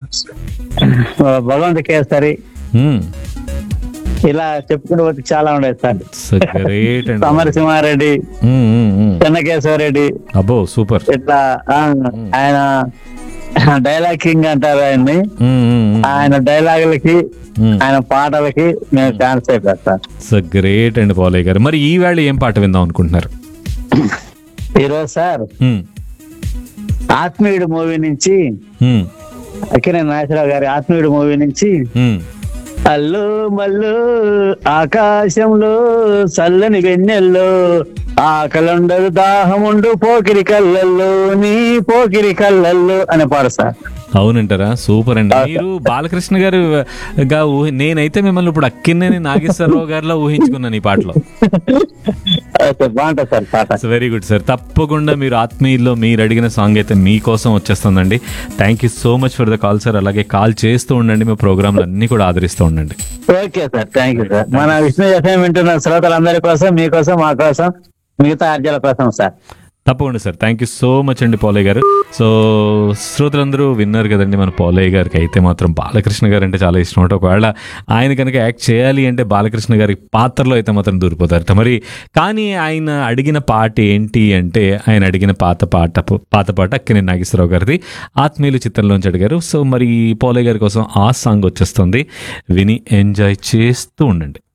భగవంత్ కేసరి మ్మ్. ఇలా చెప్పుకుంటూ పోతే చాలా ఉండేది సార్ సో గ్రేట్ అండి సమరసింహారెడ్డి మ్మ్, మ్మ్, మ్మ్. చెన్నకేశ్వరరెడ్డి అబ్బో సూపర్ ఇట్లా ఆ, ఆయన డైలాగ్ కింగ్ అంటారు ఆయన్ని మ్మ్, మ్మ్, మ్మ్. ఆయన డైలాగులకి మ్మ్. ఆయన పాటలకి మేము ఛాన్స్ అయిపోయాం సార్ సో గ్రేట్ అండి పాలయ్య గారు మరి ఈ వేళ ఏం పాట విందాం అనుకుంటున్నారు ఈరోజు సార్ మ్మ్. ఆత్మీయుడు మూవీ నుంచి మ్మ్. అక్కినే నాగేశ్వరరావు గారి ఆత్మీయుడు మూవీ నుంచి మ్మ్. అల్లు మల్లు ఆకాశంలో చల్లని వెన్నెల్లో ఆకలుండదు దాహముండు పోకిరి కళ్ళల్లో నీ పోకిరి కళ్ళల్లో అనే పాట సార్ అవునంటారా సూపర్ అండి మీరు బాలకృష్ణ గారు గా ఊహి నేనైతే మిమ్మల్ని ఇప్పుడు అక్కినేని నాగేశ్వరరావు గారిలో ఊహించుకున్నాను ఈ పాటలో అయితే బాగుంటుంది సార్ పాట వెరీ గుడ్ సార్ తప్పకుండా మీరు ఆత్మీయుల్లో మీరు అడిగిన సాంగ్ అయితే మీకోసం వచ్చేస్తుందండి thank you so much for the call sir అలాగే కాల్ చేస్తూ ఉండండి మీ ప్రోగ్రాంలు అన్ని కూడా ఆదరిస్తూ ఉండండి okay sir thank you sir మన విష్ణు ఎఫ్ఎం వింటున్న శ్రోతలందరి కోసం మీకోసం మా కోసం మిగతా అర్జల కోసం సార్ తప్పకుండా sir thank you so much అండి పోలయ్య గారు సో శ్రోతలందరూ విన్నారు కదండి మన పోలయ్య గారికి అయితే మాత్రం బాలకృష్ణ గారు అంటే చాలా ఇష్టం అంటే ఒకవేళ ఆయన కనుక యాక్ట్ చేయాలి అంటే బాలకృష్ణ గారి పాత్రలో అయితే మాత్రం దూరిపోతారట మరి కానీ ఆయన అడిగిన పాట ఏంటి అంటే ఆయన అడిగిన పాత పాట పాత పాట అక్కినే నాగేశ్వరరావు గారిది ఆత్మీయులు చిత్రంలోంచి అడిగారు సో మరి పోలయ్య గారి కోసం ఆ సాంగ్ వచ్చేస్తుంది విని ఎంజాయ్ చేస్తూ ఉండండి